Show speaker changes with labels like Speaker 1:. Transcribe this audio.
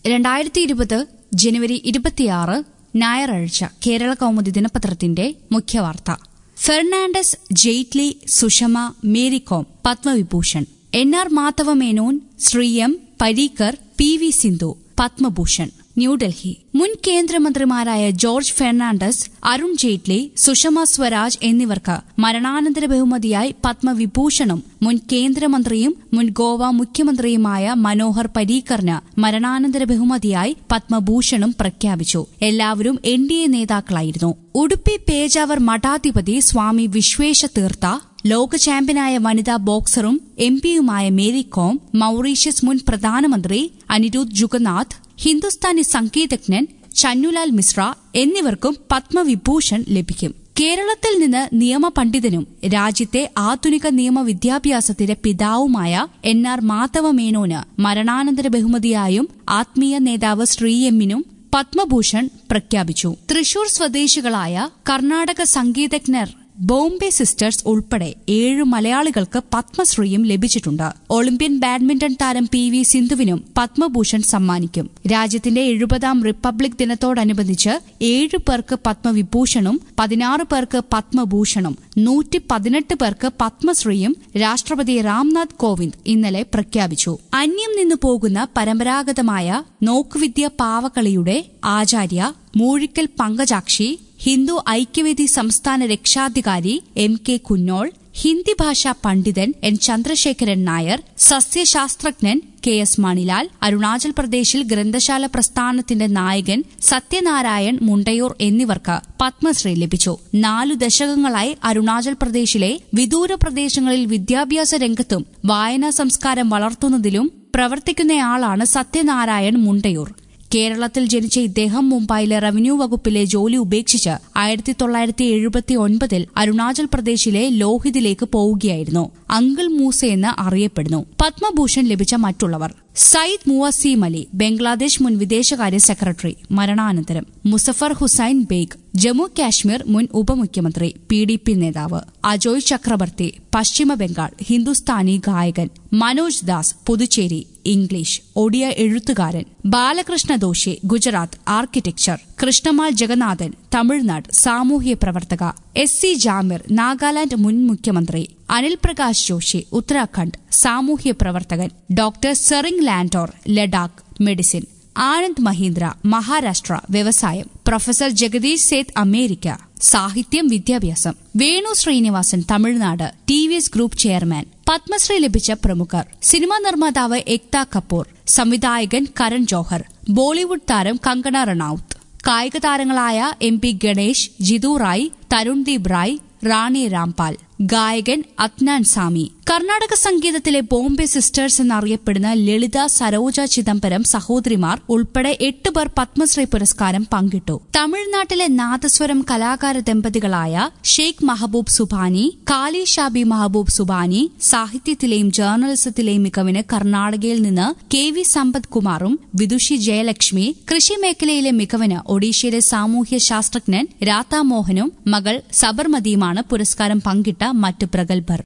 Speaker 1: രണ്ടായിരത്തി ഇരുപത് ജനുവരി ഇരുപത്തിയാറ് ഞായറാഴ്ച കേരള കൗമുദി ദിനപത്രത്തിന്റെ മുഖ്യവാർത്ത Fernandes Jaitley Sushma Mary Kom Padma Vibhushan N R Madhava Menon Shri M Parrikar P V Sindhu Padma Bhushan New Delhi മുൻ കേന്ദ്രമന്ത്രിമാരായ ജോർജ് ഫെർണാണ്ടസ് അരുൺ ജെയ്റ്റ്ലി സുഷമ സ്വരാജ് എന്നിവർക്ക് മരണാനന്തര ബഹുമതിയായി പത്മവിഭൂഷണും മുൻ കേന്ദ്രമന്ത്രിയും മുൻ ഗോവ മുഖ്യമന്ത്രിയുമായ മനോഹർ പരീക്കറിന് മരണാനന്തര ബഹുമതിയായി പത്മഭൂഷണും പ്രഖ്യാപിച്ചു എല്ലാവരും എൻ ഡി എ നേതാക്കളായിരുന്നു ഉടുപ്പി പേജാവർ മഠാധിപതി സ്വാമി വിശ്വേശ തീർത്ഥ ലോക ചാമ്പ്യനായ വനിതാ ബോക്സറും എം പിയുമായ മേരി കോം മൌറീഷ്യസ് മുൻ പ്രധാനമന്ത്രി അനിരുദ്ധ് ജുഗനാഥ് ഹിന്ദുസ്ഥാനി സംഗീതജ്ഞൻ ചന്നുലാൽ മിശ്ര എന്നിവർക്കും പത്മവിഭൂഷൺ ലഭിക്കും കേരളത്തിൽ നിന്ന് നിയമപണ്ഡിതനും രാജ്യത്തെ ആധുനിക നിയമ വിദ്യാഭ്യാസത്തിന്റെ പിതാവുമായ എൻ ആർ മാധവ മേനോന് മരണാനന്തര ബഹുമതിയായും ആത്മീയ നേതാവ് ശ്രീ എമ്മിനും പത്മഭൂഷൺ പ്രഖ്യാപിച്ചു തൃശൂർ സ്വദേശികളായ കർണാടക സംഗീതജ്ഞർ ബോംബെ സിസ്റ്റേഴ്സ് ഉൾപ്പെടെ ഏഴ് മലയാളികൾക്ക് പത്മശ്രീയും ലഭിച്ചിട്ടുണ്ട് ഒളിമ്പ്യൻ ബാഡ്മിന്റൺ താരം പി വി സിന്ധുവിനും പത്മഭൂഷൺ സമ്മാനിക്കും രാജ്യത്തിന്റെ എഴുപതാം റിപ്പബ്ലിക് ദിനത്തോടനുബന്ധിച്ച് ഏഴ് പേർക്ക് പത്മവിഭൂഷണും പതിനാറ് പേർക്ക് പത്മഭൂഷണും നൂറ്റി പതിനെട്ട് പേർക്ക് പത്മശ്രീയും രാഷ്ട്രപതി രാംനാഥ് കോവിന്ദ് ഇന്നലെ പ്രഖ്യാപിച്ചു അന്യം നിന്നു പോകുന്ന പരമ്പരാഗതമായ നോക്കുവിദ്യ പാവകളിയുടെ ആചാര്യ മൂഴിക്കൽ പങ്കജാക്ഷി ഹിന്ദു ഐക്യവേദി സംസ്ഥാന രക്ഷാധികാരി എം കെ കുന്നോൾ ഹിന്ദി ഭാഷാ പണ്ഡിതൻ എൻ ചന്ദ്രശേഖരൻ നായർ സസ്യശാസ്ത്രജ്ഞൻ കെ എസ് മണിലാൽ അരുണാചൽ പ്രദേശിൽ ഗ്രന്ഥശാല പ്രസ്ഥാനത്തിന്റെ നായകൻ സത്യനാരായൺ മുണ്ടയൂർ എന്നിവർക്ക് പത്മശ്രീ ലഭിച്ചു നാലു ദശകങ്ങളായി അരുണാചൽ പ്രദേശിലെ വിദൂര പ്രദേശങ്ങളിൽ വിദ്യാഭ്യാസ രംഗത്തും വായനാ സംസ്കാരം വളർത്തുന്നതിലും പ്രവർത്തിക്കുന്നയാളാണ് സത്യനാരായൺ മുണ്ടയൂർ കേരളത്തിൽ ജനിച്ച ഇദ്ദേഹം മുംബൈയിലെ റവന്യൂ വകുപ്പിലെ ജോലി ഉപേക്ഷിച്ച് ആയിരത്തി തൊള്ളായിരത്തി എഴുപത്തി ഒൻപതിൽ അരുണാചൽ പ്രദേശിലെ ലോഹിതിലേക്ക് പോവുകയായിരുന്നു അങ്കിൾ മൂസ എന്ന് അറിയപ്പെടുന്നു പത്മഭൂഷൺ ലഭിച്ച മറ്റുള്ളവർ സയ്യിദ് മുവസീം അലി ബംഗ്ലാദേശ് മുൻ വിദേശകാര്യ സെക്രട്ടറി മരണാനന്തരം മുസഫർ ഹുസൈൻ ബേഗ് ജമ്മു കാശ്മീർ മുൻ ഉപമുഖ്യമന്ത്രി പി ഡി പി നേതാവ് അജോയ് ചക്രവർത്തി പശ്ചിമ ബംഗാൾ ഹിന്ദുസ്ഥാനി ഗായകൻ മനോജ് ദാസ് പുതുച്ചേരി ഇംഗ്ലീഷ് ഒഡിയ എഴുത്തുകാരൻ ബാലകൃഷ്ണ ദോഷി ഗുജറാത്ത് ആർക്കിടെക്ചർ കൃഷ്ണമാൽ ജഗന്നാഥൻ തമിഴ്നാട് സാമൂഹ്യ പ്രവർത്തക എസ് സി ജാമിർ നാഗാലാന്റ് മുൻ മുഖ്യമന്ത്രി അനിൽ പ്രകാശ് ജോഷി ഉത്തരാഖണ്ഡ് സാമൂഹ്യ പ്രവർത്തകൻ ഡോക്ടർ സെറിംഗ് ലാൻഡോർ ലഡാക്ക് മെഡിസിൻ ആനന്ദ് മഹീന്ദ്ര മഹാരാഷ്ട്ര വ്യവസായം പ്രൊഫസർ ജഗദീഷ് സേത്ത് അമേരിക്ക സാഹിത്യം വിദ്യാഭ്യാസം Venu Srinivasan Tamil Nadu T V S group chairman Padma Shri ലഭിച്ച പ്രമുഖർ സിനിമാ നിർമ്മാതാവ് എക്ത കപൂർ സംവിധായകൻ കരൺ ജോഹർ ബോളിവുഡ് താരം കങ്കണ റണൌത്ത് കായിക താരങ്ങളായ എം പി ഗണേഷ് ജിതു റായ് തരുൺദീപ് റായ് റാണി രാംപാൽ ഗായകൻ അത്നാൻ സാമി കർണാടക സംഗീതത്തിലെ ബോംബെ സിസ്റ്റേഴ്സ് എന്നറിയപ്പെടുന്ന ലളിത സരോജ ചിദംബരം സഹോദരിമാർ ഉൾപ്പെടെ എട്ട് പേർ പത്മശ്രീ പുരസ്കാരം പങ്കിട്ടു തമിഴ്നാട്ടിലെ നാദസ്വരം കലാകാര ദമ്പതികളായ ഷെയ്ഖ് മഹബൂബ് സുബാനി കാലി ഷാബി മഹബൂബ് സുബാനി സാഹിത്യത്തിലെയും ജേർണലിസത്തിലെയും മികവിന് കർണാടകയിൽ നിന്ന് കെ വി സമ്പത് കുമാറും വിദുഷി ജയലക്ഷ്മി കൃഷി മേഖലയിലെ മികവിന് ഒഡീഷയിലെ സാമൂഹ്യ ശാസ്ത്രജ്ഞൻ രാധാമോഹനും മകൾ സബർമതിയുമാണ് പുരസ്കാരം പങ്കിട്ട മറ്റ് പ്രഗത്ഭർ